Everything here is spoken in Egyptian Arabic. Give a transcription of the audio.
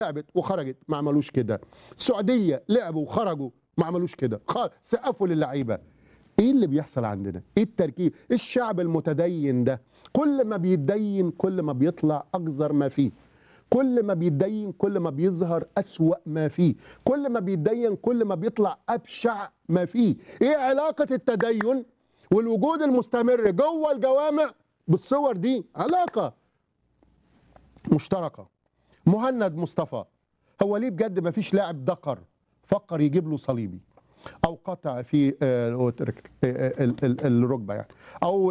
لعبت وخرجت ما عملوش كده السعوديه لعبوا وخرجوا ما عملوش كده خ- سقفوا للعيبه ايه اللي بيحصل عندنا ايه التركيب الشعب المتدين ده كل ما بيتدين كل ما بيطلع اقذر ما فيه كل ما بيتدين كل ما بيظهر أسوأ ما فيه كل ما بيتدين كل ما بيطلع أبشع ما فيه ايه علاقة التدين والوجود المستمر جوه الجوامع بالصور دي علاقة مشتركة مهند مصطفى هو ليه بجد ما فيش لاعب دكر فكر يجيب له صليبي او قطع في آه، آه، ال- ال- الركبه يعني او